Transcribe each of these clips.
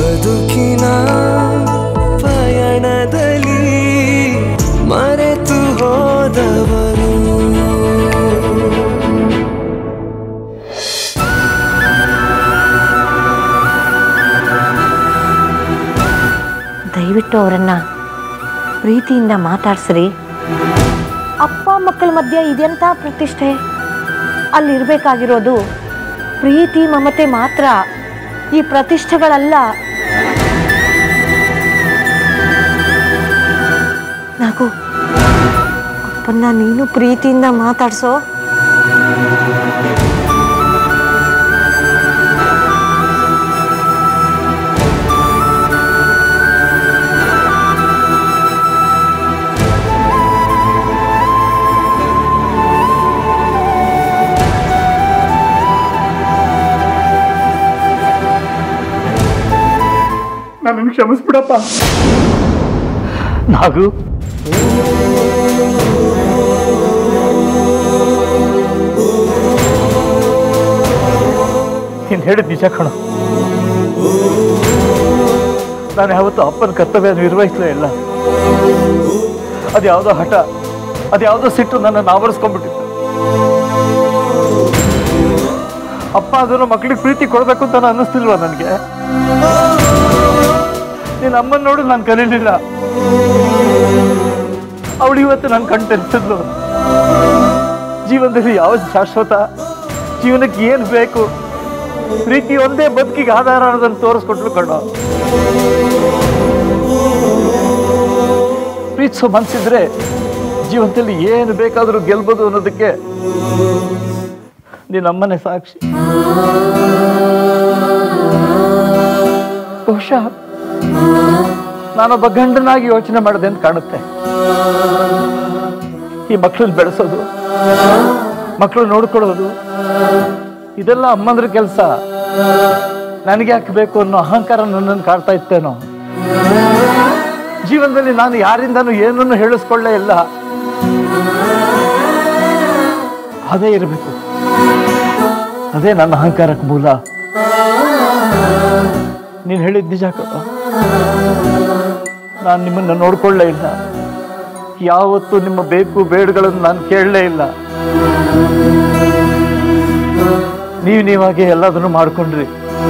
ಬದುಕಿನ ಪಯಣದಲ್ಲಿ ಮರೆತು ಹೋದವರು ದಯವಿಟ್ಟು ಅವರನ್ನ ಪ್ರೀತಿಯಿಂದ ಮಾತಾಡ್ಸ್ರಿ ಅಪ್ಪ ಮಕ್ಕಳ ಮಧ್ಯೆ ಇದೆಂಥ ಪ್ರತಿಷ್ಠೆ ಅಲ್ಲಿರ್ಬೇಕಾಗಿರೋದು ಪ್ರೀತಿ ಮಮತೆ ಮಾತ್ರ ಈ ಪ್ರತಿಷ್ಠೆಗಳಲ್ಲ ನಾಗು ಅಪ್ಪನ್ನ ನೀನು ಪ್ರೀತಿಯಿಂದ ಮಾತಾಡ್ಸೋ ನನ್ನನ್ನು ಕ್ಷಮಿಸ್ಬಿಡಪ್ಪ ನಾಗು ನೀನು ಹೇಳಿದ ನಿಜ ಕಣ ನಾನು ಯಾವತ್ತೂ ಅಪ್ಪನ ಕರ್ತವ್ಯ ನಿರ್ವಹಿಸಲೇ ಇಲ್ಲ ಅದ್ಯಾವುದೋ ಹಠ ಅದ್ಯಾವುದೋ ಸಿಟ್ಟು ನನ್ನನ್ನು ಆವರಿಸ್ಕೊಂಡ್ಬಿಟ್ಟಿತ್ತು ಅಪ್ಪ ಅದನ್ನು ಮಕ್ಕಳಿಗೆ ಪ್ರೀತಿ ಕೊಡಬೇಕು ಅಂತ ಅನ್ನಿಸ್ತಿಲ್ವಾ ನನಗೆ ನೀನು ಅಮ್ಮನ ನೋಡು ನಾನು ಕಲೀಲಿಲ್ಲ ಅವಳು ಇವತ್ತು ನನ್ನ ಕಣ್ ತೆರೆಸಿದ್ಲು ಜೀವನದಲ್ಲಿ ಯಾವ ಶಾಶ್ವತ ಜೀವನಕ್ಕೆ ಏನು ಬೇಕು ಪ್ರೀತಿ ಒಂದೇ ಬದುಕಿಗೆ ಆಧಾರ ಅನ್ನೋದನ್ನು ತೋರಿಸ್ಕೊಟ್ಲು ಕಣ್ಣು ಪ್ರೀತಿಸೋ ಮನ್ಸಿದ್ರೆ ಜೀವನದಲ್ಲಿ ಏನು ಬೇಕಾದರೂ ಗೆಲ್ಬೋದು ಅನ್ನೋದಕ್ಕೆ ನೀನಮ್ಮನೇ ಸಾಕ್ಷಿ ಬಹುಶಃ ನಾನೊಬ್ಬ ಗಂಡನಾಗಿ ಯೋಚನೆ ಮಾಡಿದೆ ಅಂತ ಕಾಣುತ್ತೆ ಈ ಮಕ್ಕಳನ್ನ ಬೆಳೆಸೋದು ಮಕ್ಕಳು ನೋಡ್ಕೊಳ್ಳೋದು ಇದೆಲ್ಲ ಅಮ್ಮಂದ್ರ ಕೆಲಸ ನನಗೆ ಯಾಕೆ ಬೇಕು ಅನ್ನೋ ಅಹಂಕಾರ ನನ್ನನ್ನು ಕಾಡ್ತಾ ಇತ್ತೇನೋ ಜೀವನದಲ್ಲಿ ನಾನು ಯಾರಿಂದನೂ ಏನನ್ನು ಹೇಳಿಸ್ಕೊಳ್ಳೇ ಇಲ್ಲ ಅದೇ ಇರಬೇಕು ಅದೇ ನನ್ನ ಅಹಂಕಾರಕ್ಕೆ ಮೂಲ ನೀನು ಹೇಳಿದ ನಿಜ ಕಣ ನಾನು ನಿಮ್ಮನ್ನು ನೋಡ್ಕೊಳ್ಳೇ ಇಲ್ಲ ಯಾವತ್ತೂ ನಿಮ್ಮ ಬೇಕು ಬೇಡುಗಳನ್ನು ನಾನು ಕೇಳಲೇ ಇಲ್ಲ ನೀವು ನೀವಾಗೆ ಎಲ್ಲದನ್ನು ಮಾಡ್ಕೊಂಡ್ರಿ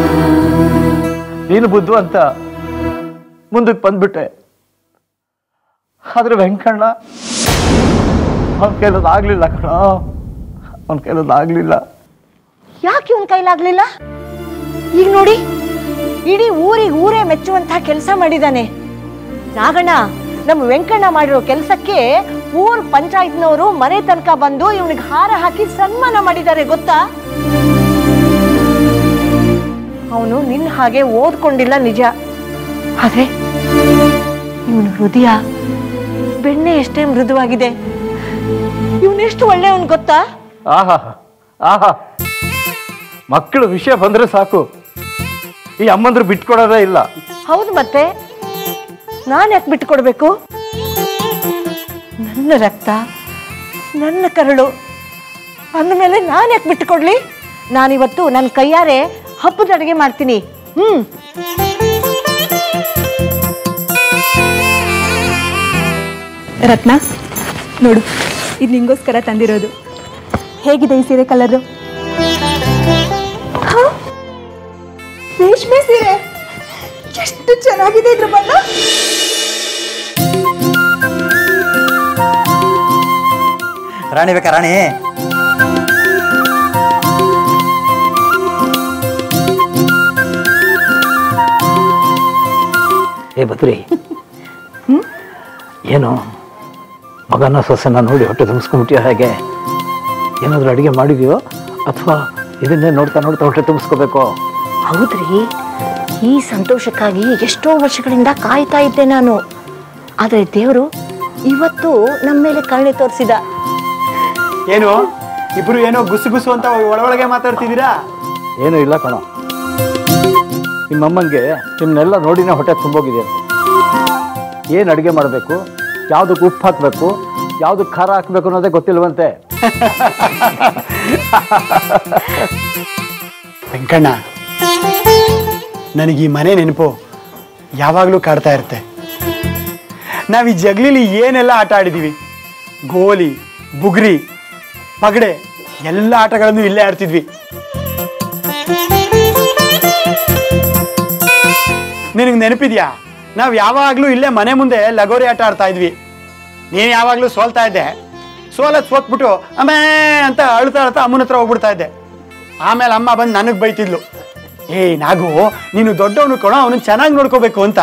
ನೀನು ಬುದ್ಧಿವಂತ ಮುಂದಕ್ಕೆ ಬಂದ್ಬಿಟ್ಟೆ ಆದ್ರೆ ವೆಂಕಣ್ಣ ಅವನ ಕೈಲದ್ದು ಆಗ್ಲಿಲ್ಲ ಕಣ ಅವನ ಕೈಲದ್ದು ಆಗ್ಲಿಲ್ಲ ಯಾಕೆ ಇವನ್ ಕೈಲಾಗ್ಲಿಲ್ಲ ಈಗ ನೋಡಿ ಇಡೀ ಊರಿಗೆ ಊರೇ ಮೆಚ್ಚುವಂತಹ ಕೆಲಸ ಮಾಡಿದಾನೆ ನಾಗಣ್ಣ ನಮ್ಮ ವೆಂಕಣ್ಣ ಮಾಡಿರೋ ಕೆಲಸಕ್ಕೆ ಊರ್ ಪಂಚಾಯತ್ನವರು ಮನೆ ತನಕ ಬಂದು ಇವನಿಗೆ ಹಾರ ಹಾಕಿ ಸನ್ಮಾನ ಮಾಡಿದ್ದಾರೆ ಗೊತ್ತಾ ಅವನು ನಿನ್ನ ಹಾಗೆ ಓದ್ಕೊಂಡಿಲ್ಲ ನಿಜ ಆದ್ರೆ ಇವನ ಹೃದಯ ಬೆಣ್ಣೆ ಎಷ್ಟೇ ಮೃದುವಾಗಿದೆ ಇವನೆಷ್ಟು ಒಳ್ಳೆಯವನ್ ಗೊತ್ತಾ ಆಹಾ ಆಹಾ ಮಕ್ಕಳ ವಿಷಯ ಬಂದ್ರೆ ಸಾಕು ಈ ಅಮ್ಮಂದ್ರು ಬಿಟ್ಕೊಡೋದೇ ಇಲ್ಲ ಹೌದು ಮತ್ತೆ ನಾನು ಯಾಕೆ ಬಿಟ್ಕೊಡ್ಬೇಕು ನನ್ನ ರಕ್ತ ನನ್ನ ಕರಳು ಅಂದಮೇಲೆ ನಾನು ಯಾಕೆ ಬಿಟ್ಟುಕೊಡ್ಲಿ ನಾನಿವತ್ತು ನನ್ನ ಕೈಯಾರೆ ಹಬ್ಬದ ಅಡುಗೆ ಮಾಡ್ತೀನಿ ಹ್ಮ್ ರತ್ನ ನೋಡು ಇದು ನಿಂಗೋಸ್ಕರ ತಂದಿರೋದು ಹೇಗಿದೆ ಈ ಸೀರೆ ಕಲರು ರೇಷ್ಮೆ ಸೀರೆ ಎಷ್ಟು ಚೆನ್ನಾಗಿದೆ ಇದ್ರ ಬಣ್ಣ ರಾಣಿ ಬೇಕಾ ರಾಣಿ ಏ ಬದ್ರಿ ಏನು ಮಗನ ಸೊಸೆನ ನೋಡಿ ಹೊಟ್ಟೆ ತುಂಬಿಸ್ಕೊಂಡ್ಬಿಟ್ಟಿಯೋ ಹೇಗೆ ಏನಾದರೂ ಅಡುಗೆ ಮಾಡಿದೆಯೋ ಅಥವಾ ಇದನ್ನೇ ನೋಡ್ತಾ ನೋಡ್ತಾ ಹೊಟ್ಟೆ ತುಂಬಿಸ್ಕೋಬೇಕು ಹೌದ್ರಿ ಈ ಸಂತೋಷಕ್ಕಾಗಿ ಎಷ್ಟೋ ವರ್ಷಗಳಿಂದ ಕಾಯ್ತಾ ಇದ್ದೆ ನಾನು ಆದರೆ ದೇವರು ಇವತ್ತು ನಮ್ಮ ಮೇಲೆ ಕರುಣೆ ತೋರಿಸಿದ ಏನು ಇಬ್ರು ಏನೋ ಗುಸು ಗುಸು ಅಂತ ಒಳಗೊಳಗೆ ಮಾತಾಡ್ತಿದ್ದೀರಾ ಏನೂ ಇಲ್ಲ ಕಣೋ ನಿಮ್ಮಮ್ಮಂಗೆ ನಿಮ್ಮನ್ನೆಲ್ಲ ನೋಡಿನೇ ಹೊಟ್ಟೆ ತುಂಬೋಗಿದೆ ಅಂತ ಏನು ಅಡುಗೆ ಮಾಡಬೇಕು ಯಾವುದಕ್ಕೆ ಉಪ್ಪು ಹಾಕಬೇಕು ಯಾವುದಕ್ಕೆ ಖಾರ ಹಾಕಬೇಕು ಅನ್ನೋದೇ ಗೊತ್ತಿಲ್ವಂತೆ ವೆಂಕಣ್ಣ ನನಗೆ ಈ ಮನೆ ನೆನಪು ಯಾವಾಗಲೂ ಕಾಡ್ತಾ ಇರುತ್ತೆ ನಾವು ಈ ಜಗ್ಲಿಲಿ ಏನೆಲ್ಲ ಆಟ ಆಡಿದ್ದೀವಿ ಗೋಲಿ ಬುಗ್ರಿ ಪಗಡೆ ಎಲ್ಲ ಆಟಗಳನ್ನು ಇಲ್ಲೇ ಆಡ್ತಿದ್ವಿ ನಿನಗೆ ನೆನಪಿದ್ಯಾ ನಾವು ಯಾವಾಗಲೂ ಇಲ್ಲೇ ಮನೆ ಮುಂದೆ ಲಗೋರಿ ಆಟ ಆಡ್ತಾ ಇದ್ವಿ ನೀನು ಯಾವಾಗಲೂ ಸೋಲ್ತಾ ಇದ್ದೆ ಸೋಲತ್ ಸೋತ್ಬಿಟ್ಟು ಅಮ್ಮೇ ಅಂತ ಅಳ್ತಾ ಅಳ್ತಾ ಅಮ್ಮನ ಹತ್ರ ಹೋಗ್ಬಿಡ್ತಾ ಇದ್ದೆ ಆಮೇಲೆ ಅಮ್ಮ ಬಂದು ನನಗೆ ಬೈತಿದ್ಲು ಏಯ್ ನಾಗು ನೀನು ದೊಡ್ಡವನು ಕೊಡೋ ಅವನು ಚೆನ್ನಾಗಿ ನೋಡ್ಕೋಬೇಕು ಅಂತ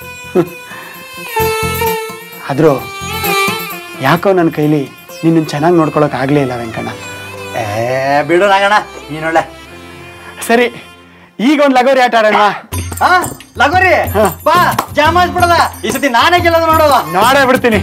ಆದರೂ ಯಾಕೋ ನನ್ನ ಕೈಲಿ ನಿನ್ನ ಚೆನ್ನಾಗಿ ನೋಡ್ಕೊಳಕ್ ಆಗ್ಲೇ ಇಲ್ಲ ವೆಂಕಣ್ಣ ಏ ಬಿಡು ನಾಗಣ್ಣ ನೀನೊಳ್ಳೆ ಸರಿ ಈಗ ಒಂದು ಲಗೋರಿ ಆಟ ಆಡೋಣ ಹಾ ಲಗೋರಿ ಬಾ ಜಾಮಾಸ್ ಬಿಡದ ಈ ಸತಿ ನಾನೇ ಗೆಲ್ಲೋದು ನೋಡು ನೋಡೇ ಬಿಡ್ತೀನಿ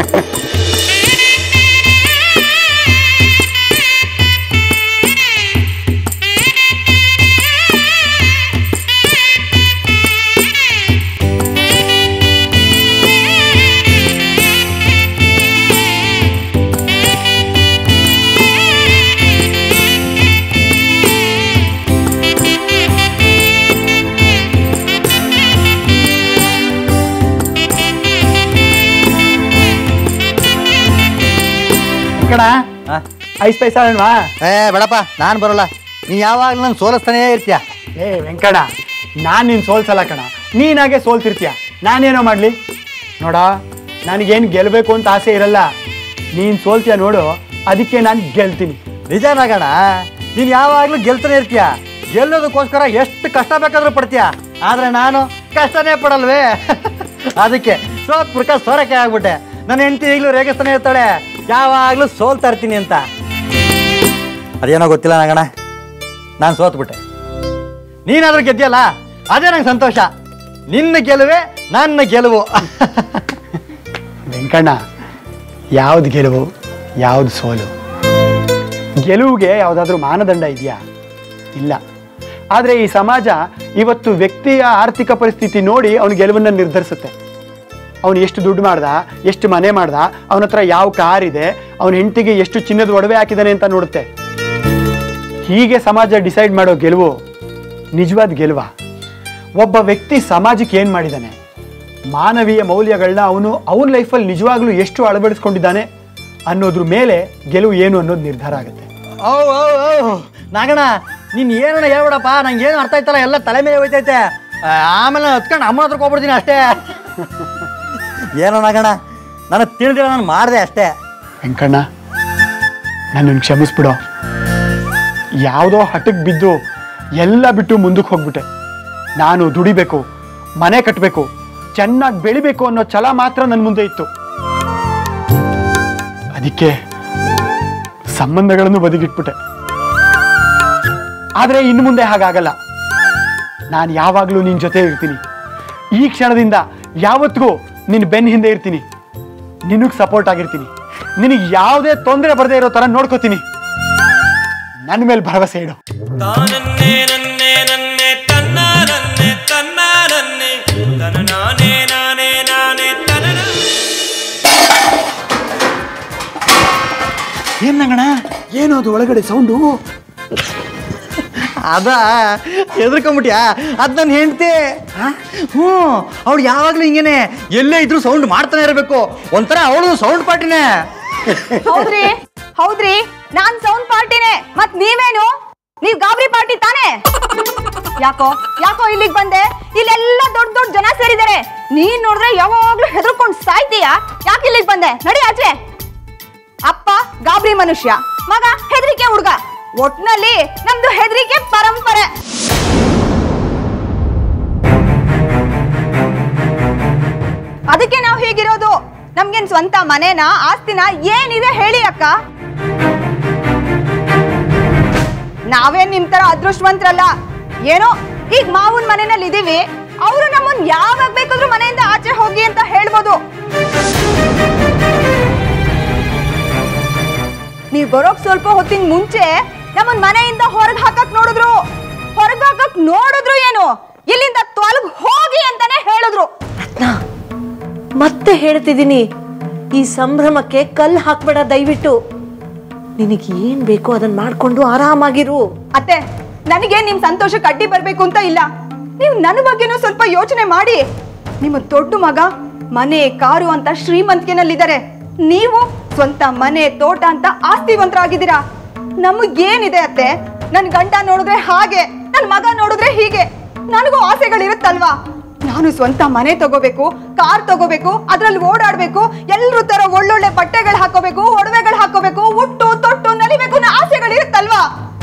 ಕಣ ಹಾ? ಐಸ್ ಪೈಸ ಆಡೋಣವಾ ಏ ಬೇಡಪ್ಪ ನಾನು ಬರೋಲ್ಲ ನೀ ಯಾವಾಗಲೂ ನಾನು ಸೋಲಿಸ್ತಾನೇ ಇರ್ತೀಯ ಏ ವೆಂಕಣ ನಾನು ನಿನ್ನ ಸೋಲ್ಸಲ್ಲ ಕಣ ನೀನಾಗೆ ಸೋಲ್ತಿರ್ತೀಯ ನಾನೇನೋ ಮಾಡಲಿ ನೋಡ ನನಗೇನು ಗೆಲ್ಲಬೇಕು ಅಂತ ಆಸೆ ಇರಲ್ಲ ನೀನು ಸೋಲ್ತೀಯ ನೋಡು ಅದಕ್ಕೆ ನಾನು ಗೆಲ್ತೀನಿ ನಿಜ ನಾಗಣ್ಣ ನೀನು ಯಾವಾಗಲೂ ಗೆಲ್ತಾನೆ ಇರ್ತೀಯ ಗೆಲ್ಲೋದಕ್ಕೋಸ್ಕರ ಎಷ್ಟು ಕಷ್ಟ ಬೇಕಾದ್ರೂ ಪಡ್ತೀಯ ಆದ್ರೆ ನಾನು ಕಷ್ಟನೇ ಪಡಲ್ವೇ ಅದಕ್ಕೆ ಸೋತ್ ಪುರ್ಕ ಸೋರಕ್ಕೆ ಆಗ್ಬಿಟ್ಟೆ ನನ್ನ ಹೆಂಡತಿ ಈಗಲೂ ರೇಗಿಸ್ತಾನೆ ಇರ್ತಾಳೆ ಯಾವಾಗಲೂ ಸೋಲ್ತಾ ಇರ್ತೀನಿ ಅಂತ ಅದೇನೋ ಗೊತ್ತಿಲ್ಲ ನಾಗಣ್ಣ ನಾನು ಸೋತ್ಬಿಟ್ಟೆ ನೀನಾದ್ರೂ ಗೆದ್ದಿಯಲ್ಲ ಅದೇ ನಂಗೆ ಸಂತೋಷ ನಿನ್ನ ಗೆಲುವೆ ನನ್ನ ಗೆಲುವು ವೆಂಕಣ್ಣ ಯಾವ್ದು ಗೆಲುವು ಯಾವ್ದು ಸೋಲು ಗೆಲುವಿಗೆ ಯಾವುದಾದ್ರೂ ಮಾನದಂಡ ಇದೆಯಾ ಇಲ್ಲ ಆದರೆ ಈ ಸಮಾಜ ಇವತ್ತು ವ್ಯಕ್ತಿಯ ಆರ್ಥಿಕ ಪರಿಸ್ಥಿತಿ ನೋಡಿ ಅವನ ಗೆಲುವನ್ನು ನಿರ್ಧರಿಸುತ್ತೆ ಅವನು ಎಷ್ಟು ದುಡ್ಡು ಮಾಡ್ದ ಎಷ್ಟು ಮನೆ ಮಾಡ್ದ ಅವನ ಹತ್ರ ಯಾವ ಕಾರ್ ಇದೆ ಅವನ ಹೆಂಡತಿಗೆ ಎಷ್ಟು ಚಿನ್ನದ ಒಡವೆ ಹಾಕಿದಾನೆ ಅಂತ ನೋಡುತ್ತೆ ಹೀಗೆ ಸಮಾಜ ಡಿಸೈಡ್ ಮಾಡೋ ಗೆಲುವು ನಿಜವಾದ ಗೆಲುವ ಒಬ್ಬ ವ್ಯಕ್ತಿ ಸಮಾಜಕ್ಕೆ ಏನು ಮಾಡಿದ್ದಾನೆ ಮಾನವೀಯ ಮೌಲ್ಯಗಳನ್ನ ಅವನು ಅವನ ಲೈಫಲ್ಲಿ ನಿಜವಾಗ್ಲೂ ಎಷ್ಟು ಅಳವಡಿಸ್ಕೊಂಡಿದ್ದಾನೆ ಅನ್ನೋದ್ರ ಮೇಲೆ ಗೆಲುವು ಏನು ಅನ್ನೋದು ನಿರ್ಧಾರ ಆಗುತ್ತೆ ಓ ಓ ಓ ನಾಗಣ್ಣ ನೀನು ಏನಣ್ಣ ಹೇಳ್ಬಿಡಪ್ಪ ನಂಗೆ ಏನು ಅರ್ಥ ಆಯ್ತಲ್ಲ ಎಲ್ಲ ತಲೆ ಮೇಲೆ ಹೋಯ್ತೈತೆ ಆ, ಆಮೇಲೆ ಹತ್ಕೊಂಡು ಅಮ್ಮನ ಹತ್ರಕ್ಕೆ ಹೋಗ್ಬಿಡ್ತೀನಿ ಅಷ್ಟೇ ಏನೋ ನಾಗಣ್ಣ ನನಗೆ ತಿಳಿದಿಲ್ಲ ನಾನು ಮಾಡಿದೆ ಅಷ್ಟೇ ವೆಂಕಣ್ಣ ನನ್ನನ್ನು ಕ್ಷಮಿಸ್ಬಿಡೋ ಯಾವುದೋ ಹಠಕ್ಕೆ ಬಿದ್ದು ಎಲ್ಲ ಬಿಟ್ಟು ಮುಂದಕ್ಕೆ ಹೋಗ್ಬಿಟ್ಟೆ ನಾನು ದುಡಿಬೇಕು ಮನೆ ಕಟ್ಟಬೇಕು ಚೆನ್ನಾಗಿ ಬೆಳಿಬೇಕು ಅನ್ನೋ ಛಲ ಮಾತ್ರ ನನ್ನ ಮುಂದೆ ಇತ್ತು ಅದಕ್ಕೆ ಸಂಬಂಧಗಳನ್ನು ಬದಿಗಿಟ್ಬಿಟ್ಟೆ ಆದರೆ ಇನ್ನು ಮುಂದೆ ಹಾಗಾಗಲ್ಲ ನಾನು ಯಾವಾಗಲೂ ನಿನ್ನ ಜೊತೆ ಇರ್ತೀನಿ ಈ ಕ್ಷಣದಿಂದ ಯಾವತ್ತಿಗೂ ನಿನ್ನ ಬೆನ್ನ ಹಿಂದೆ ಇರ್ತೀನಿ ನಿನಗೆ ಸಪೋರ್ಟ್ ಆಗಿರ್ತೀನಿ ನಿನಗೆ ಯಾವುದೇ ತೊಂದರೆ ಬರದೇ ಇರೋ ಥರ ನೋಡ್ಕೋತೀನಿ ನನ್ನ ಮೇಲೆ ಭರವಸೆ ಇಡು ತಾನನ್ನೇ ನನ್ನೇ ನನ್ನೇ ತನ್ನ ನನ್ನೇ ತನ್ನ ನನ್ನೇ ತನ ನಾನೇ ನಾನೇ ನಾನೇ ತನ ಏನ್ ನಂಗಣ ಏನು ಅದು ಒಳಗಡೆ ಸೌಂಡು ಅದ ಹೆದರ್ಕೊಂಬಿಟ್ಯಾ ಅದು ನನ್ನ ಹೆಂಡ್ತಿ ಹ್ಞೂ ಅವಳು ಯಾವಾಗಲೂ ಹಿಂಗೇನೆ ಎಲ್ಲೇ ಇದ್ರೂ ಸೌಂಡ್ ಮಾಡ್ತಾನೆ ಇರಬೇಕು ಒಂಥರ ಅವಳು ಸೌಂಡ್ ಪಾರ್ಟಿನೇ ಹೌದ್ರಿ ಹೌದ್ರಿ ನಾನ್ ಸೌಂಡ್ ಪಾರ್ಟಿನೇ ಮತ್ ನೀವೇನು ನೀವ್ ಗಾಬರಿ ಪಾರ್ಟಿ ತಾನೇ ಯಾಕೋ ಯಾಕೋ ಇಲ್ಲಿಗೆ ಬಂದೆ ಇಲ್ಲೆಲ್ಲ ದೊಡ್ಡ ದೊಡ್ಡ ಜನ ಸೇರಿದ್ದಾರೆ ನೀನ್ ನೋಡಿದ್ರೆ ಯಾವಾಗ್ಲೂ ಹೆದರ್ಕೊಂಡ್ ಸಾಯ್ತೀಯಾ ಯಾಕೆ ಇಲ್ಲಿಗೆ ಬಂದೆ ನಡಿ ಆಚೆ ಅಪ್ಪ ಗಾಬರಿ ಮನುಷ್ಯ ಮಗ ಹೆದರಿಕೆ ಹುಡ್ಗ ಒಟ್ನಲ್ಲಿ ನಮ್ದು ಹೆದರಿಕೆ ಪರಂಪರೆ ಅದಕ್ಕೆ ನಾವು ಹೀಗಿರೋದು ನಮ್ಗೇನ್ ಸ್ವಂತ ಮನೇನ ಆಸ್ತಿನ ಏನಿದೆ ಹೇಳಿ ಅಕ್ಕ ನಾವೇನ್ ನಿಮ್ ತರ ಅದೃಷ್ಟವಂತರಲ್ಲ ಏನೋ ಈಗ ಮಾವನ್ ಮನೆಯಲ್ಲಿ ಇದೀವಿ ಅವರು ನಮ್ಮನ್ ಯಾವಾಗ ಬೇಕಾದ್ರೂ ಮನೆಯಿಂದ ಆಚೆ ಹೋಗಿ ಅಂತ ಹೇಳ್ಬೋದು ನೀವ್ ಬರೋಕ್ ಸ್ವಲ್ಪ ಹೊತ್ತಿನ ಮುಂಚೆ ನಮ್ಮನ್ ಮನೆಯಿಂದ ಹೊರಗ್ ಹಾಕಕ್ ನೋಡಿದ್ರು ಹೊರಗ್ ಹಾಕಕ್ ನೋಡಿದ್ರು ಏನು ಇಲ್ಲಿಂದ ತೊಲಗ್ ಹೋಗಿ ಅಂತಾನೆ ಹೇಳಿದ್ರು ರತ್ನ ಮತ್ತೆ ಹೇಳ್ತಿದ್ದೀನಿ ಈ ಸಂಭ್ರಮಕ್ಕೆ ಕಲ್ಲು ಹಾಕ್ಬೇಡ ದಯವಿಟ್ಟು ನಿನಗೆ ಏನ್ ಬೇಕೋ ಅದನ್ನ ಮಾಡ್ಕೊಂಡು ಆರಾಮಾಗಿರು ಅತ್ತೆ ನನಗೆ ನಿಮ್ ಸಂತೋಷಕ್ಕೆ ಅಡ್ಡಿ ಬರ್ಬೇಕು ಅಂತ ಇಲ್ಲ ನೀವು ನನ್ನ ಬಗ್ಗೆನೂ ಸ್ವಲ್ಪ ಯೋಚನೆ ಮಾಡಿ ನಿಮ್ಮ ದೊಡ್ಡ ಮಗ ಮನೆ ಕಾರು ಅಂತ ಶ್ರೀಮಂತಿಕೆನಲ್ಲಿದ್ದಾರೆ ನೀವು ಸ್ವಂತ ಮನೆ ತೋಟ ಅಂತ ಆಸ್ತಿವಂತರಾಗಿದ್ದೀರಾ ನಮಗೇನಿದೆ ಅತ್ತೆ ನನ್ ಗಂಡ ನೋಡಿದ್ರೆ ಹಾಗೆ ನನ್ ಮಗ ನೋಡಿದ್ರೆ ಹೀಗೆ ನನಗೂ ಆಸೆಗಳಿರುತ್ತಲ್ವಾ ನಾನು ಸ್ವಂತ ಮನೆ ತಗೋಬೇಕು ಕಾರ್ ತಗೋಬೇಕು ಅದ್ರಲ್ಲಿ ಓಡಾಡ್ಬೇಕು ಎಲ್ರೂ ತರ ಒಳ್ಳೊಳ್ಳೆ ಬಟ್ಟೆಗಳು ಹಾಕೋಬೇಕು ಒಡವೆಗಳು ಹಾಕೋಬೇಕು ಉಟ್ಟು ತೊಟ್ಟು ನಲಿಬೇಕು ಅನ್ನೋ ಆಸೆಗಳಿರುತ್ತಲ್ವಾ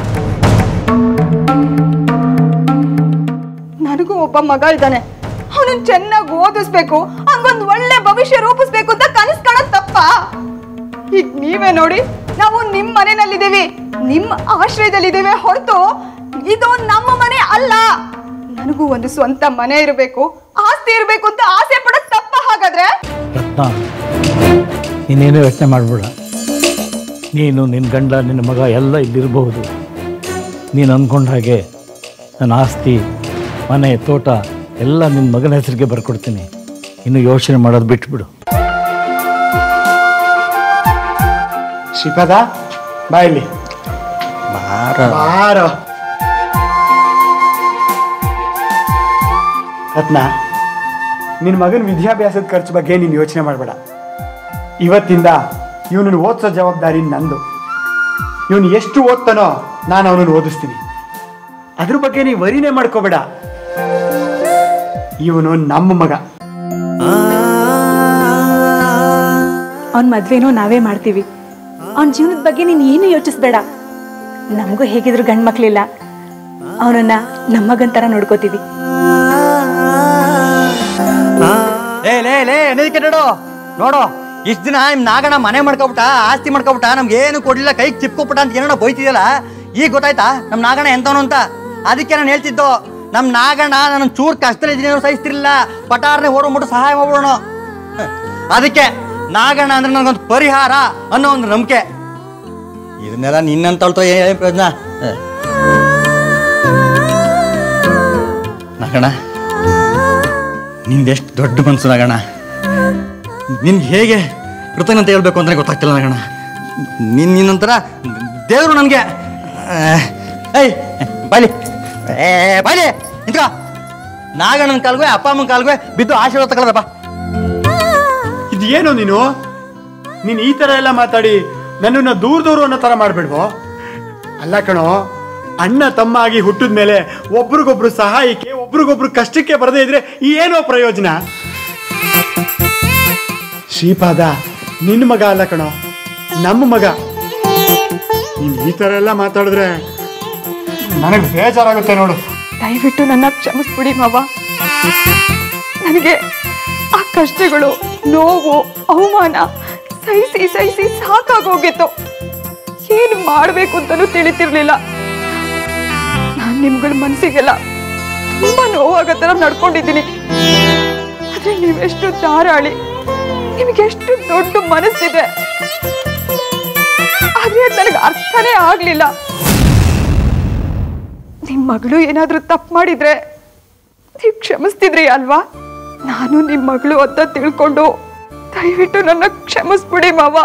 ನನಗೂ ಒಬ್ಬ ಮಗ ಇದ್ದಾನೆ ಅವನನ್ನ ಚೆನ್ನಾಗಿ ಓದಿಸ್ಬೇಕು ಅವ್ನಿಗೊಂದು ಒಳ್ಳೆ ಭವಿಷ್ಯ ರೂಪಿಸ್ಬೇಕು ಅಂತ ಕನಸು ಕಾಣೋದ್ ತಪ್ಪ ಈಗ ನೀವೇ ನೋಡಿ ನಾವು ನಿಮ್ ಮನೆಯಲ್ಲಿದ್ದೀವಿ ನಿಮ್ಮ ಆಶ್ರಯದಲ್ಲಿದ್ದೀವಿ ಹೊರತು ಇದು ನಮ್ಮ ಮನೆ ಅಲ್ಲ ನನಗೂ ಒಂದು ಸ್ವಂತ ಮನೆ ಇರಬೇಕು ಆಸ್ತಿ ಇರಬೇಕು ಅಂತ ಆಸೆ ಪಡೋದ್ ತಪ್ಪ ಹಾಗಾದ್ರೆ ರತ್ನ ನೀನೇನು ಯೋಚನೆ ಮಾಡಬೇಡ ನೀನು ನಿನ್ನ ಗಂಡ ನಿನ್ನ ಮಗ ಎಲ್ಲ ಇಲ್ಲಿರಬಹುದು ನೀನು ಅಂದ್ಕೊಂಡ ಹಾಗೆ ನನ್ನ ಆಸ್ತಿ ಮನೆ ತೋಟ ಎಲ್ಲ ನಿನ್ನ ಮಗನ ಹೆಸರಿಗೆ ಬರ್ಕೊಡ್ತೀನಿ ಇನ್ನು ಯೋಚನೆ ಮಾಡೋದು ಬಿಟ್ಬಿಡು ಶ್ರೀಪಾದ ಬಾ ಇಲ್ಲಿ ಬಾರೋ ರತ್ನ ನಿನ್ನ ಮಗನ ವಿದ್ಯಾಭ್ಯಾಸದ ಖರ್ಚು ಬಗ್ಗೆ ನೀನು ಯೋಚನೆ ಮಾಡಬೇಡ ಇವತ್ತಿಂದ ಇವನನ್ನು ಓದಿಸೋ ಜವಾಬ್ದಾರಿ ನಂದು ಇವನು ಎಷ್ಟು ಓದ್ತಾನೋ ನಾನು ಅವನನ್ನು ಓದಿಸ್ತೀನಿ ಅದ್ರ ಬಗ್ಗೆ ನೀವು ವರಿನೇ ಮಾಡ್ಕೋಬೇಡ ಇವನು ನಮ್ಮ ಮಗ ಅವನ ಮದ್ವೆನೂ ನಾವೇ ಮಾಡ್ತೀವಿ ಅವನ ಜೀವನದ ಬಗ್ಗೆ ನೀನು ಏನು ಯೋಚಿಸ್ಬೇಡ ನಮಗೂ ಹೇಗಿದ್ರು ಗಂಡು ಮಕ್ಳಿಲ್ಲ ಅವನನ್ನ ನಮ್ಮ ಮಗನ್ ಥರ ನೋಡ್ಕೋತೀವಿ ಲೇ ಲೇ ಲೇ ಎನ್ನದಕ್ಕೆ ನೋಡು ನೋಡು ಇಷ್ಟು ದಿನ ನಿಮ್ ನಾಗಣ್ಣ ಮನೆ ಮಾಡ್ಕೊಬಿಟ್ಟ ಆಸ್ತಿ ಮಾಡ್ಕೊಬಿಟ್ಟ ನಮ್ಗೆ ಏನು ಕೊಡ್ಲಿಲ್ಲ ಕೈಗೆ ಚಿಪ್ಕೊಬಿಟ್ಟ ಅಂತ ಏನೋ ಬೈತಿದ್ಯಲ್ಲ ಈಗ ಗೊತ್ತಾಯ್ತಾ ನಮ್ ನಾಗಣ್ಣ ಎಂತವನು ಅಂತ ಅದಕ್ಕೆ ನಾನು ಹೇಳ್ತಿದ್ದು ನಮ್ ನಾಗಣ್ಣ ನನ್ನ ಚೂರ್ ಕಷ್ಟದಲ್ಲಿ ಇದೀನಿ ಅನ್ನೋ ಸಹಿಸ್ತಿರ್ಲಿಲ್ಲ ಪಟಾರ್ನೆ ಓಡೋಗ್ಬಿಟ್ಟು ಸಹಾಯ ಮಾಡ್ಬಿಡೋಣ ಅದಕ್ಕೆ ನಾಗಣ್ಣ ಅಂದ್ರೆ ನನಗೊಂದು ಪರಿಹಾರ ಅನ್ನೋ ಒಂದು ನಂಬಿಕೆ ಇದನ್ನೆಲ್ಲ ನಿನ್ನಂತಳ್ತೋ ಏನು ಪ್ರಯೋಜನ ಹ. ನಾಗಣ್ಣ ನಿಂದೆಷ್ಟು ದೊಡ್ಡ ಮನಸ್ಸು ನಾಗಣ್ಣ ನಿನ್ಗೆ ಹೇಗೆ ಕೃತಜ್ಞತೆ ಹೇಳ್ಬೇಕು ಅಂತ ಗೊತ್ತಾಗ್ತಿಲ್ಲ ನಾಗಣ್ಣ ನಿನ್ ನಿನ್ನಂತರ ದೇವರು ನನಗೆ ಏಯ್ ಬಾಯ್ಲಿ ಏ ಬಾಯ್ಲಿ ನಿಂತ್ಕೋ ನಾಗಣ್ಣನ ಕಾಲ್ಗೆ ಅಪ್ಪ ಅಮ್ಮನ ಕಾಲ್ಗೆ ಬಿದ್ದು ಆಶೀರ್ವಾದ ತಗೊಳ್ಳದಪ್ಪ ಇದು ಏನು ನೀನು ನೀನು ಈ ಥರ ಎಲ್ಲ ಮಾತಾಡಿ ನನ್ನನ್ನು ದೂರ ದೂರ ಅನ್ನೋ ಥರ ಮಾಡ್ಬಿಡ್ವೋ ಅಲ್ಲ ಕಣೋ ಅಣ್ಣ ತಮ್ಮ ಆಗಿ ಹುಟ್ಟಿದ ಮೇಲೆ ಒಬ್ರಿಗೊಬ್ರು ಸಹಾಯಕ್ಕೆ ಒಬ್ರಿಗೊಬ್ರು ಕಷ್ಟಕ್ಕೆ ಬರದೇ ಇದ್ರೆ ಏನೋ ಪ್ರಯೋಜನ ಶ್ರೀಪಾದ ನಿನ್ನ ಮಗ ಅಲ್ಲ ಕಣೋ ನಮ್ಮ ಮಗ ನೀನು ಈ ಥರ ಎಲ್ಲ ಮಾತಾಡಿದ್ರೆ ನನಗೆ ಬೇಜಾರಾಗುತ್ತೆ ನೋಡು ದಯವಿಟ್ಟು ನನ್ನ ಕ್ಷಮಿಸ್ಬಿಡಿ ಮಾವ ನನಗೆ ಆ ಕಷ್ಟಗಳು ನೋವು ಅವಮಾನ ಸಹಿಸಿ ಸಹಿಸಿ ಸಾಕಾಗೋಗಿತ್ತು ಏನು ಮಾಡಬೇಕು ಅಂತಲೂ ತಿಳಿತಿರ್ಲಿಲ್ಲ ನಾನು ನಿಮ್ಗಳ ಮನಸ್ಸಿಗೆಲ್ಲ ತುಂಬಾ ನೋವಾಗೋ ಥರ ನಡ್ಕೊಂಡಿದ್ದೀನಿ ಆದ್ರೆ ನೀವೆಷ್ಟು ಧಾರಾಳಿ ನಿಮಗೆಷ್ಟು ದೊಡ್ಡ ಮನಸ್ಸಿದೆ ಆದ್ರೆ ಅದ್ ನನಗೆ ಅರ್ಥನೇ ಆಗ್ಲಿಲ್ಲ ನಿಮ್ ಮಗಳು ಏನಾದ್ರೂ ತಪ್ಪು ಮಾಡಿದ್ರೆ ನೀವು ಕ್ಷಮಿಸ್ತಿದ್ರಿ ಅಲ್ವಾ ನಾನು ನಿಮ್ ಮಗಳು ಅಂತ ತಿಳ್ಕೊಂಡು ದಯವಿಟ್ಟು ನನ್ನ ಕ್ಷಮಿಸ್ಬಿಡಿ ಮಾವ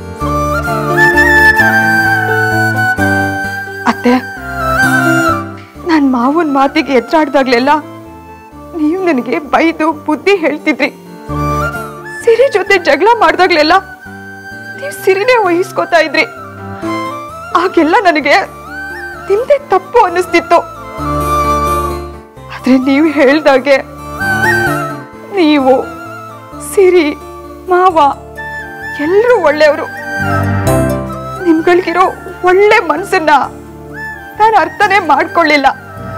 ಅತ್ತೆ ನನ್ ಮಾವನ್ ಮಾತಿಗೆ ಎದುರಾಡ್ದಾಗ್ಲೆಲ್ಲ ನೀವು ನನಗೆ ಬೈದು ಬುದ್ಧಿ ಹೇಳ್ತಿದ್ರಿ ಸಿರಿ ಜೊತೆ ಜಗಳ ಮಾಡ್ದಾಗ್ಲೆಲ್ಲ ನೀವು ಸಿರಿನೇ ವಹಿಸ್ಕೋತಾ ಇದ್ರಿ ಆಗೆಲ್ಲ ನನಗೆ ನಿಮ್ದೇ ತಪ್ಪು ಅನ್ನಿಸ್ತಿತ್ತು ಆದ್ರೆ ನೀವು ಹೇಳ್ದಾಗೆ ನೀವು ಸಿರಿ ಮಾವ ಎಲ್ಲರೂ ಒಳ್ಳೆಯವರು ನಿಮ್ಗಳಿಗಿರೋ ಒಳ್ಳೆ ಮನಸ್ಸನ್ನ ನಾನು ಅರ್ಥನೇ ಮಾಡ್ಕೊಳ್ಳಿಲ್ಲ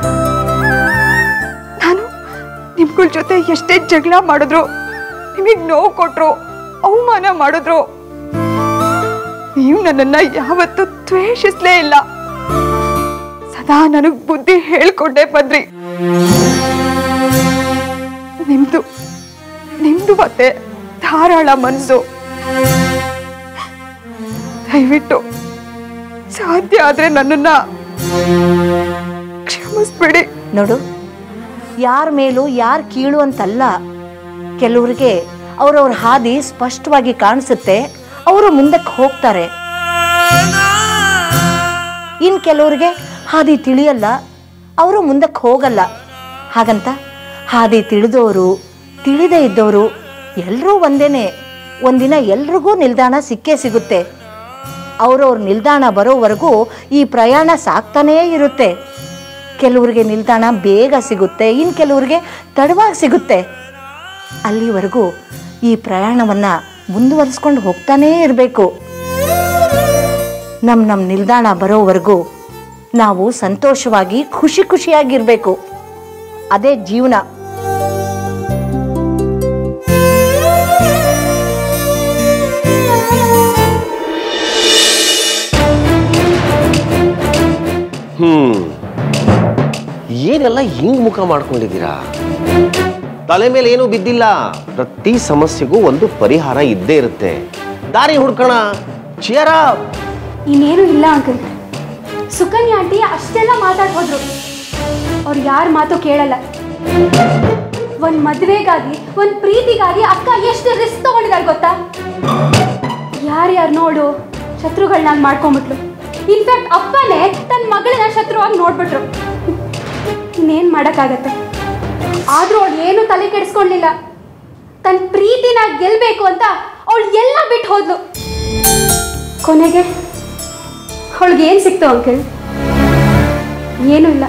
ನಾನು ನಿಮ್ಗಳ ಜೊತೆ ಎಷ್ಟೇ ಜಗಳ ಮಾಡಿದ್ರು ನಿಮಗೆ ನೋವು ಕೊಟ್ರು ಅವಮಾನ ಮಾಡಿದ್ರು ನೀವು ನನ್ನನ್ನ ಯಾವತ್ತೂ ದ್ವೇಷಿಸ್ಲೇ ಇಲ್ಲ ಸದಾ ನನಗ್ ಬುದ್ಧಿ ಹೇಳ್ಕೊಂಡೇ ಬಂದ್ರಿ ನಿಮ್ದು ನಿಮ್ದು ಮತ್ತೆ ಧಾರಾಳ ಮನ್ಸು ದಯವಿಟ್ಟು ಸಾಧ್ಯ ಆದ್ರೆ ನನ್ನನ್ನ ಕ್ಷಮಿಸ್ಬಿಡಿ ನೋಡು ಯಾರ ಮೇಲೂ ಯಾರು ಕೀಳು ಅಂತಲ್ಲ ಕೆಲವ್ರಿಗೆ ಅವ್ರವ್ರ ಹಾದಿ ಸ್ಪಷ್ಟವಾಗಿ ಕಾಣಿಸುತ್ತೆ ಅವರು ಮುಂದಕ್ಕೆ ಹೋಗ್ತಾರೆ ಇನ್ ಕೆಲವ್ರಿಗೆ ಹಾದಿ ತಿಳಿಯಲ್ಲ ಅವರು ಮುಂದಕ್ಕೆ ಹೋಗಲ್ಲ ಹಾಗಂತ ಹಾದಿ ತಿಳಿದವರು ತಿಳಿದೇ ಇದ್ದವರು ಎಲ್ಲರೂ ಒಂದೇನೆ ಒಂದಿನ ಎಲ್ರಿಗೂ ನಿಲ್ದಾಣ ಸಿಕ್ಕೇ ಸಿಗುತ್ತೆ ಅವ್ರವ್ರ ನಿಲ್ದಾಣ ಬರೋವರೆಗೂ ಈ ಪ್ರಯಾಣ ಸಾಕ್ತಾನೇ ಇರುತ್ತೆ ಕೆಲವ್ರಿಗೆ ನಿಲ್ದಾಣ ಬೇಗ ಸಿಗುತ್ತೆ ಇನ್ನು ಕೆಲವ್ರಿಗೆ ತಡವಾಗಿ ಸಿಗುತ್ತೆ ಅಲ್ಲಿವರೆಗೂ ಈ ಪ್ರಯಾಣವನ್ನು ಮುಂದುವರಿಸ್ಕೊಂಡು ಹೋಗ್ತಾನೇ ಇರಬೇಕು ನಮ್ಮ ನಮ್ಮ ನಿಲ್ದಾಣ ಬರೋವರೆಗೂ ನಾವು ಸಂತೋಷವಾಗಿ ಖುಷಿ ಖುಷಿಯಾಗಿರಬೇಕು ಅದೇ ಜೀವನ ಹ್ಮ್ ಏನೆಲ್ಲ ಹಿಂಗ್ ಮುಖ ಮಾಡ್ಕೊಂಡಿದ್ದೀರಾ ತಲೆ ಮೇಲೆ ಏನೂ ಬಿದ್ದಿಲ್ಲ ಪ್ರತಿ ಸಮಸ್ಯೆಗೂ ಒಂದು ಪರಿಹಾರ ಇದ್ದೇ ಇರುತ್ತೆ ದಾರಿ ಹುಡ್ಕೋಣ ಚಿಯರ ಇನ್ನೇನು ಇಲ್ಲ ಅಂಕಲ್ ಸುಕನ್ಯಾ ಆಂಟಿ ಅಷ್ಟೆಲ್ಲ ಮಾತಾಡ್ ಹೋದ್ರು ಅವ್ರು ಯಾರ ಮಾತು ಕೇಳಲ್ಲ ಒಂದ್ ಮದ್ವೆಗಾಗಿ ಒಂದ್ ಪ್ರೀತಿಗಾಗಿ ಅಕ್ಕ ಎಷ್ಟು ರಿಸ್ಕ್ ತಗೊಂಡಿದ್ದಾರೆ ಗೊತ್ತಾ ಯಾರ್ಯಾರು ನೋಡು ಶತ್ರುಗಳನ್ನಾಗಿ ಮಾಡ್ಕೊಂಬಿಟ್ಲು ಇನ್ಫ್ಯಾಕ್ಟ್ ಅಪ್ಪನೇ ತನ್ನ ಮಗಳನ್ನ ಶತ್ರುವಾಗಿ ನೋಡ್ಬಿಟ್ರು ಇನ್ನೇನ್ ಮಾಡಕ್ಕಾಗತ್ತೆ ಆದ್ರೂ ಅವಳು ಏನು ತಲೆ ಕೆಡಿಸ್ಕೊಳ್ಳಿಲ್ಲ ತನ್ನ ಪ್ರೀತಿನ ಗೆಲ್ಬೇಕು ಅಂತ ಅವಳು ಎಲ್ಲ ಬಿಟ್ಟು ಹೋದ್ಲು ಕೊನೆಗೆ ಅವಳಿಗೆ ಏನು ಸಿಕ್ತು ಅಂಕಲ್ ಏನೂ ಇಲ್ಲ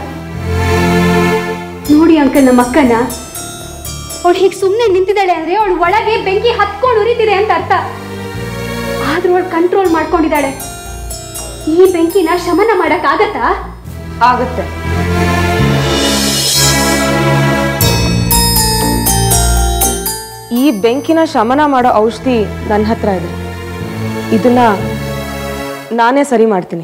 ನೋಡಿ ಅಂಕಲ್ ನಮ್ಮ ಅಕ್ಕನ ಅವಳು ಹೀಗೆ ಸುಮ್ಮನೆ ನಿಂತಿದ್ದಾಳೆ ಅಂದ್ರೆ ಅವಳು ಒಳಗೆ ಬೆಂಕಿ ಹತ್ಕೊಂಡು ಉರಿತಿದೆ ಅಂತ ಅರ್ಥ ಆದ್ರೂ ಅವಳು ಕಂಟ್ರೋಲ್ ಮಾಡ್ಕೊಂಡಿದ್ದಾಳೆ ಈ ಬೆಂಕಿನ ಶಮನ ಮಾಡಕ್ಕಾಗತ್ತಾ ಆಗುತ್ತೆ ಈ ಬೆಂಕಿನ ಶಮನ ಮಾಡೋ ಔಷಧಿ ನನ್ನ ಹತ್ರ ಇದೆ ಇದನ್ನ ನಾನೇ ಸರಿ ಮಾಡ್ತೀನಿ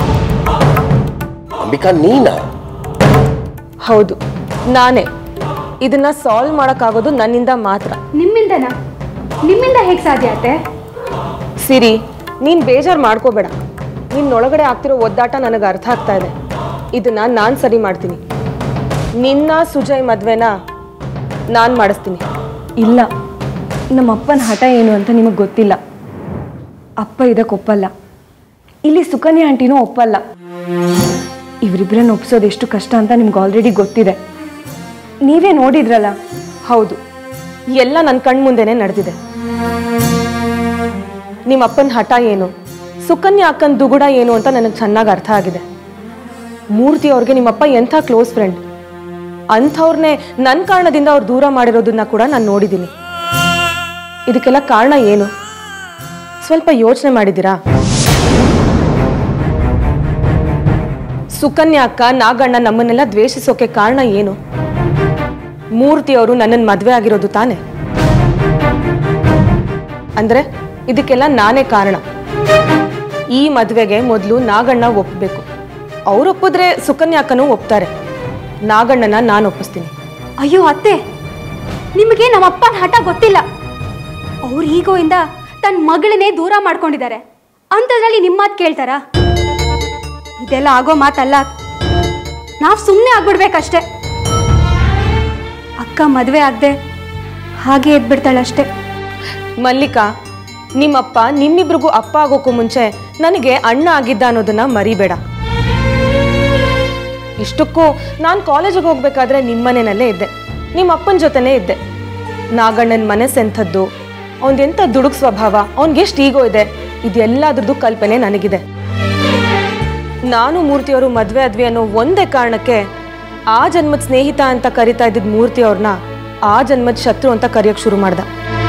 ಅಂಬಿಕಾ ನೀನ ಹೌದು ನಾನೇ ಇದನ್ನ ಸಾಲ್ವ್ ಮಾಡೋಕ್ಕಾಗೋದು ನನ್ನಿಂದ ಮಾತ್ರ ನಿಮ್ಮಿಂದನಾ ನಿಮ್ಮಿಂದ ಹೇಗೆ ಸಾಧ್ಯ ಆತೆ ಸಿರಿ ನೀನ್ ಬೇಜಾರು ಮಾಡ್ಕೋಬೇಡ ನಿನ್ನೊಳಗಡೆ ಆಗ್ತಿರೋ ಒದ್ದಾಟ ನನಗೆ ಅರ್ಥ ಆಗ್ತಾ ಇದೆ ಇದನ್ನ ನಾನು ಸರಿ ಮಾಡ್ತೀನಿ ನಿನ್ನ ಸುಜಯ್ ಮದ್ವೆನ ನಾನು ಮಾಡಿಸ್ತೀನಿ ಇಲ್ಲ ನಮ್ಮ ಅಪ್ಪನ ಹಠ ಏನು ಅಂತ ನಿಮಗೆ ಗೊತ್ತಿಲ್ಲ ಅಪ್ಪ ಇದಕ್ಕೆ ಒಪ್ಪಲ್ಲ ಇಲ್ಲಿ ಸುಕನ್ಯಾ ಆಂಟಿನೂ ಒಪ್ಪಲ್ಲ ಇವರಿಬ್ಬರನ್ನ ಒಪ್ಸೋದು ಎಷ್ಟು ಕಷ್ಟ ಅಂತ ನಿಮ್ಗೆ ಆಲ್ರೆಡಿ ಗೊತ್ತಿದೆ ನೀವೇ ನೋಡಿದ್ರಲ್ಲ ಹೌದು ಎಲ್ಲ ನನ್ನ ಕಣ್ಮುಂದೆನೆ ನಡೆದಿದೆ ನಿಮ್ಮ ಅಪ್ಪನ ಹಠ ಏನು ಸುಕನ್ಯಾ ಅಕ್ಕನ ದುಗುಡ ಏನು ಅಂತ ನನಗೆ ಚೆನ್ನಾಗಿ ಅರ್ಥ ಆಗಿದೆ ಮೂರ್ತಿ ಅವ್ರಿಗೆ ನಿಮ್ಮಪ್ಪ ಎಂಥ ಕ್ಲೋಸ್ ಫ್ರೆಂಡ್ ಅಂಥವ್ರನ್ನೇ ನನ್ನ ಕಾರಣದಿಂದ ಅವ್ರು ದೂರ ಮಾಡಿರೋದನ್ನ ಕೂಡ ನಾನು ನೋಡಿದ್ದೀನಿ ಇದಕ್ಕೆಲ್ಲ ಕಾರಣ ಏನು ಸ್ವಲ್ಪ ಯೋಚನೆ ಮಾಡಿದ್ದೀರಾ ಸುಕನ್ಯಾ ಅಕ್ಕ ನಾಗಣ್ಣ ನಮ್ಮನ್ನೆಲ್ಲ ದ್ವೇಷಿಸೋಕೆ ಕಾರಣ ಏನು ಮೂರ್ತಿ ಅವರು ನನ್ನನ್ನು ಮದುವೆ ಆಗಿರೋದು ತಾನೆ ಅಂದ್ರೆ ಇದಕ್ಕೆಲ್ಲ ನಾನೇ ಕಾರಣ ಈ ಮದುವೆಗೆ ಮೊದಲು ನಾಗಣ್ಣ ಒಪ್ಪಬೇಕು ಅವ್ರು ಒಪ್ಪಿದ್ರೆ ಸುಕನ್ಯಾ ಅಕ್ಕನೂ ಒಪ್ತಾರೆ ನಾಗಣ್ಣನ ನಾನು ಒಪ್ಪಿಸ್ತೀನಿ ಅಯ್ಯೋ ಅತ್ತೆ ನಿಮಗೆ ನಮ್ಮ ಅಪ್ಪನ ಹಠ ಗೊತ್ತಿಲ್ಲ ಅವ್ರ ಈಗೋಯಿಂದ ತನ್ನ ಮಗಳನ್ನೇ ದೂರ ಮಾಡ್ಕೊಂಡಿದ್ದಾರೆ ಅಂಥದ್ರಲ್ಲಿ ನಿಮ್ಮ ಮಾತು ಕೇಳ್ತಾರಾ ಇದೆಲ್ಲ ಆಗೋ ಮಾತಲ್ಲ ನಾವು ಸುಮ್ಮನೆ ಆಗ್ಬಿಡ್ಬೇಕಷ್ಟೆ ಅಕ್ಕ ಮದುವೆ ಆಗದೆ ಹಾಗೆ ಎದ್ಬಿಡ್ತಾಳಷ್ಟೇ ಮಲ್ಲಿಕಾ ನಿಮ್ಮಪ್ಪ ನಿಮ್ಮಿಬ್ರಿಗೂ ಅಪ್ಪ ಆಗೋಕ್ಕೂ ಮುಂಚೆ ನನಗೆ ಅಣ್ಣ ಆಗಿದ್ದ ಅನ್ನೋದನ್ನ ಮರಿಬೇಡ ಇಷ್ಟಕ್ಕೂ ನಾನು ಕಾಲೇಜಿಗೆ ಹೋಗ್ಬೇಕಾದ್ರೆ ನಿಮ್ಮನೆಯಲ್ಲೇ ಇದ್ದೆ ನಿಮ್ಮ ಅಪ್ಪನ ಜೊತೆನೇ ಇದ್ದೆ ನಾಗಣ್ಣನ ಮನಸ್ಸೆಂಥದ್ದು ಅವನ್ದೆಂಥ ದುಡುಕ್ ಸ್ವಭಾವ ಅವನಿಗೆಷ್ಟು ಈಗೋ ಇದೆ ಇದೆಲ್ಲದ್ರದ್ದು ಕಲ್ಪನೆ ನನಗಿದೆ ನಾನು ಮೂರ್ತಿಯವರು ಮದುವೆ ಆದ್ವಿ ಅನ್ನೋ ಒಂದೇ ಕಾರಣಕ್ಕೆ ಆ ಜನ್ಮದ ಸ್ನೇಹಿತ ಅಂತ ಕರಿತಾ ಇದ್ದಿದ್ದ ಮೂರ್ತಿ ಅವ್ರನ್ನ ಆ ಜನ್ಮದ ಶತ್ರು ಅಂತ ಕರೆಯೋಕೆ ಶುರು ಮಾಡ್ದ